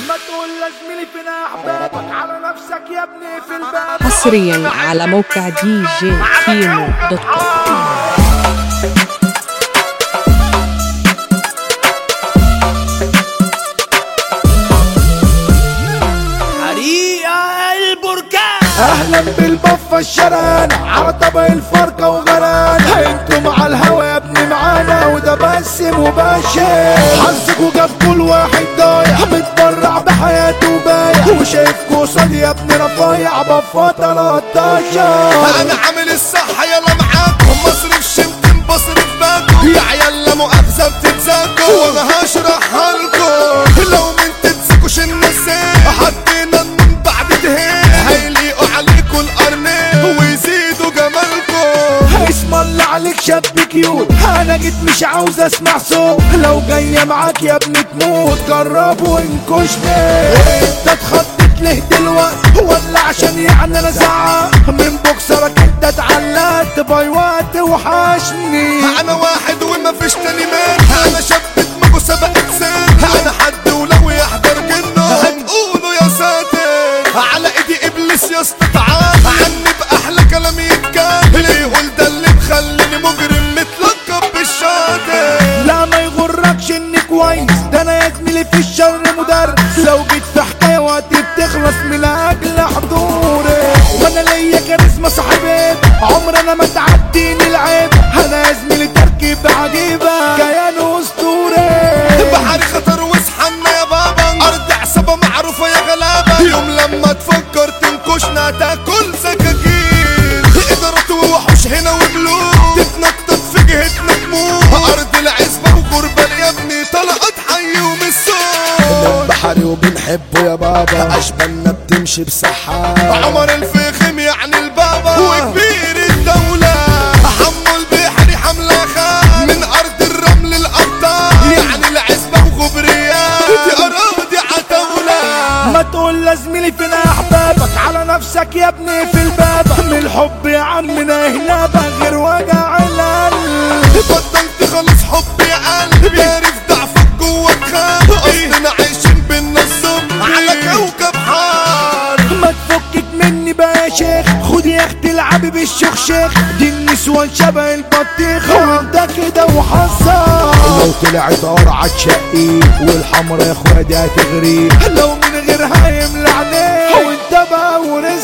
ما تقول لزميلي فين احبابك على نفسك يا ابني في الباب حصريا على موقع دي جي كيمو دوت كوم حريقة البركان اهلا بالبفة الشرانة على طبق الفرقة وغرانة انتم على الهوا يا ابني معانا وده بسم وبشر حظكوا جاب كل واحد ضايع متبرع بحياته بايع وشايفكوا قصاد يا ابني رفايع بفة 13 انا عامل الصح يلا معاكم مصرف شمتم بصرف باكم يا عيال لا مؤاخذة بتتزاكوا وانا هشرحها لكم لو من تتزكوش النسيم حطينا من بعد دهين هيليقوا عليكم القرنين ويزيدوا جمالكم اسم الله عليك شاب كيوت انا جيت مش عاوز اسمع صوت لو جاية معاك يا ابني تموت جرب وانكشني انت اتخضت ليه دلوقتي ولا عشان يعني انا زعق من بوكسرك انت اتعلقت باي وقت وحشني انا واحد وما فيش تاني من انا شاب دماغه سبقت سن انا حد ولو يحضر جنه هتقولوا يا ساتر على ايدي ابليس يا اسطى تعال عني باحلى كلام يتكلم اللي يقول ده اللي مخليني مجرم متلقب بالشاطر لا ما يغركش اني كويس ده انا يا زميلي في الشر مدرس لو جيت في حكايه وقتي بتخلص من اجل حضوري وانا ليا كاريزما صاحبين عمر انا ما تعديني العيب انا يا زميلي تركيب عجيبه كيان اسطوري بحر خطر واصحنا يا بابا ارض عصابة معروفة يا غلابة يوم لما تفكر تنكشنا تاكل سكاكين ادارات ووحوش هنا وجلود تتنطط في جهتنا تموت ارض العزبة وغربة يا ابني طلقت حي ومسون بحري وبنحبه يا بابا اشبالنا بتمشي بصحة عمر الفخم يعني البابا وكبير الدولة حمو البحري حملة خان من أرض الرمل الأبطال يعني العزبة وغبريات دي أراضي عتاولة ما تقول لزميلي فين احبابك على نفسك يا ابني في الباب من الحب يا عمنا هنا غير وجع القلب بطلت خلاص حب يا قلبي عارف ضعفك جواك خان أصلنا عايشين بالنصب على كوكب حار ما تفكك مني بقى يا شيخ خد يا اختي العبي بالشيخ شيخ دي النسوان شبه البطيخ وانت كده وحصان لو طلعت قرعة تشقي والحمرا يا اخويا دي هتغري لو من غيرها يملى عليك وانت بقى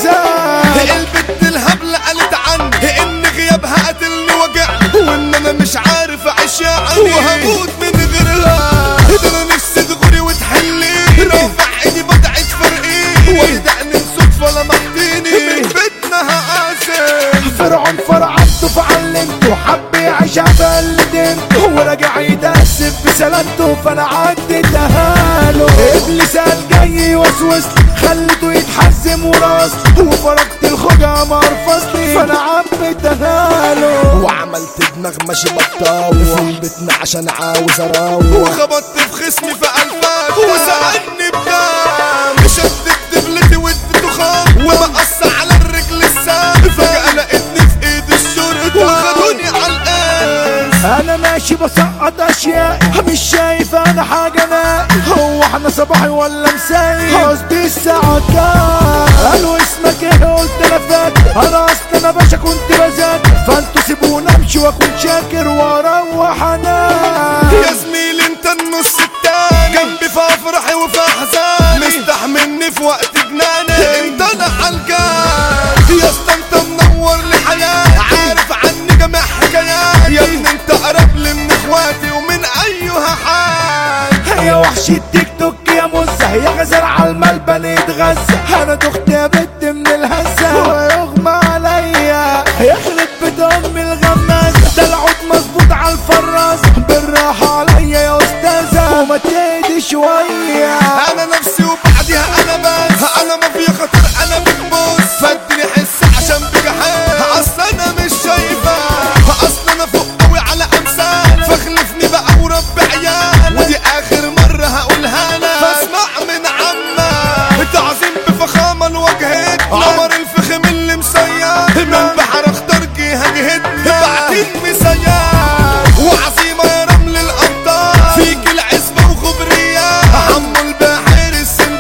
ورزق البت الهبلة قالت عني ان غيابها قتلني وجعني وان انا مش عارف اعيش يعني وهموت من غيرها ده انا نفسي تغوري وتحلي رافع ايدي بدعت فرقي ويدقني صدفة لمحتيني من بيتنا هقاسم فرعون فرعته فعلمته حب يعيش بلدنته وراجع يتأسف بسلامته فانا عديتها له ابليس قال جاي يوسوس خليته يتحزم وراس وفرقت الخجة مرفصلي فانا عبيتها له وعملت دماغ ماشي بطاوة في بيتنا عشان عاوز اراوح وخبطت في خصمي في ألفات وسألني بكام شدت دبلتي واديته خام ومقص على الرجل السام فجأة لقيتني في ايد الشرطة وخدوني على القاس انا ماشي بسقط اشياء مش شايف انا حاجة ناقي هو احنا صباحي ولا مسائي قصدي الساعة كام قالوا اسمك ايه قلت انا فاكر انا اصلا انا باشا كنت بذاكر فانتوا سيبوني امشي واكون شاكر واروح انام يا زميلي انت النص التاني جنبي في افراحي وفي احزاني مستحملني في وقت جناني انت انا عالجان يا اسطى انت منور لي حياتي عارف عني جميع حكاياتي يا ابني انت اقرب لي من اخواتي ومن ايها حال يا وحش التيك توك يا مزة يا غزال على الملبن يتغذى انا دخت يا بنت من الهزة ويغمى عليا يخرب بيت امي الغمازة ده العود مظبوط على الفراز بالراحة عليا يا استاذة وما تهدي شوية انا نفسي وبعدها انا بس انا ما في خطر انا بتبص فادني حس عشان بجحيم اصل انا مش شايفه اصل انا فوق قوي على امثال فخلفني بقى ورب عيال ودي اخر مره هقولها لك فاسمع من عمك تعظيم بفخامه لوجهتنا عمر الفخم اللي مسير من بحر اختار جهه جهتنا بعتين مسير وعظيمه يا رمل الابطال فيك العزبه وخبريات عمو البحر السن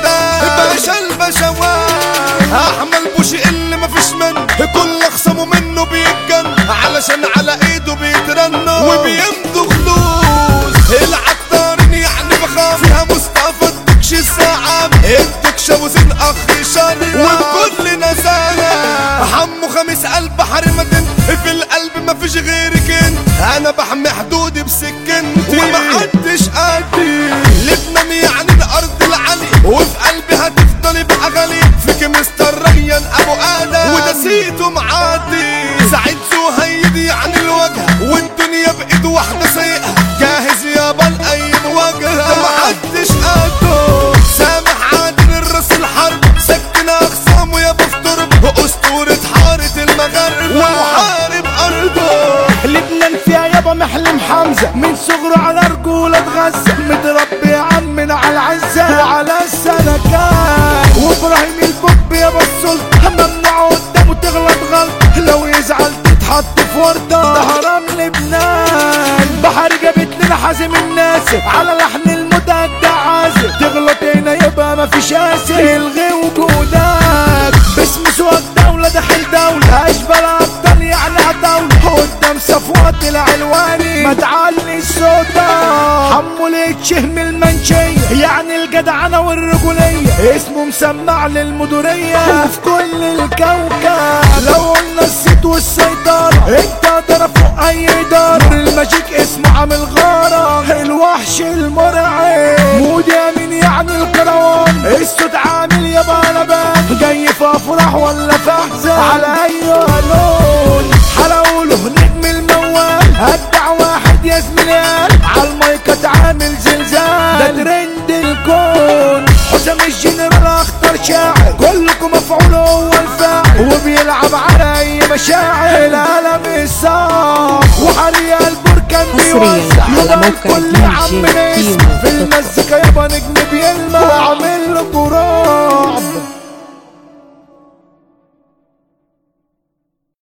لبنان يعني الارض العالية وفي قلبي هتفضل باغاني فيك مستر ريان ابو ادم وده سيته معدي سعيد زهيد يعني الوجه والدنيا بايد واحده سايقها جاهز يابا لاي مواجهه ده محدش قده سامح عادل الراس الحرب سكن اخصامه يابا في تربه اسطوره حاره المغرب ومحارب ارضه لبنان فيها يابا محلم حمزة من صغره على رجولة اتغذى متربي يا عمنا على العزة وعلى السلكات وابراهيم البوب يابا السلطة ممنوع قدامه تغلط غلط لو يزعل تتحط في ورطة ده هرم لبنان بحر جابت لنا حازم الناس على لحن المتأجع عازم تغلط هنا يبقى مفيش اسف الغي وجودك باسم سوى الدولة داخل دولة اشبه الابطال يعني هدولة قدام صفوات العلواني ما تعلي صوتك حمو الشهم المنشية يعني الجدعنة والرجولية اسمه مسمع للمدورية وفي كل الكوكب لو قلنا الصيت والسيطرة انت ترى فوق اي ادارة الماجيك اسمه عامل غارة الوحش المرعب مود يمين يعني الكروان الصوت عامل يا بلبان جاي في افراح ولا في احزان على اي لون حلوله نجم الموال ابدع واحد يا زميلي على المايك اتعامل زلزال ده ترند الكون حسام الجنرال اخطر شاعر كلكم مفعول هو الفاعل وبيلعب على اي مشاعر القلم الصعب وحري البركان حصرياً بيوزع على يبقى موقع الكل دي عم جي نسمع كيمو في المزيكا يابا نجم بيلمع